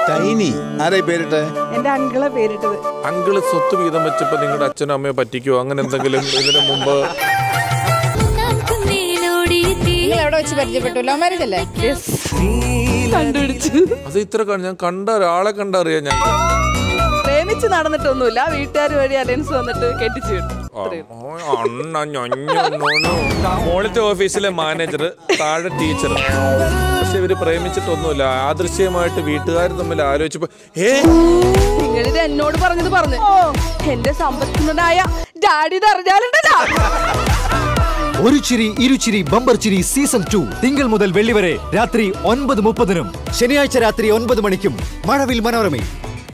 ഷൈനി ആരായി പേരിട്ടെ എന്റെ അങ്കിളെ പേരിട്ടത് അങ്കിള് സ്വത്ത് വീതം വെച്ചപ്പോ നിങ്ങളുടെ അച്ഛനും അമ്മയോ പറ്റിക്കോ അങ്ങനെ എന്തെങ്കിലും ഇതിനു മുമ്പ് നിങ്ങൾ എവിടെ വെച്ച് പരിചയപ്പെട്ടു ലവ് മാരേജ് അല്ലേ കണ്ടുപിടിച്ചു അത് ഇത്ര കണ്ട് ഞാൻ കണ്ട ഒരാളെ കണ്ടറിയാം ഞാൻ പ്രേമിച്ച് നടന്നിട്ടൊന്നുമില്ല വീട്ടുകാർ വഴി അലയൻസ് വന്നിട്ട് കെട്ടിച്ചു വിട്ടു അത്രയും. ഓ, അണ്ണ ഞൊഞ്ഞോ നോനോ. മോളിത്തെ ഓഫീസിലെ മാനേജർ താഴെ ടീച്ചർ പക്ഷെ ഇവര് പ്രേമിച്ചിട്ടൊന്നുമില്ല ആദൃശ്യമായിട്ട് വീട്ടുകാർ തമ്മിൽ ആലോചിച്ചപ്പോ ഏ നിങ്ങളിത് എന്നോട് പറഞ്ഞത് പറഞ്ഞു എന്റെ സമ്പത്തിനുണ്ടായ ഡാഡി ഇത് അറിഞ്ഞാലുണ്ടല്ലോ ഒരു ചിരി ഇരുചിരി ബമ്പർ ചിരി സീസൺ ടു തിങ്കൾ മുതൽ വെള്ളി വരെ രാത്രി ഒൻപത് മുപ്പതിനും ശനിയാഴ്ച രാത്രി ഒൻപത് മണിക്കും മഴവിൽ മനോരമയിൽ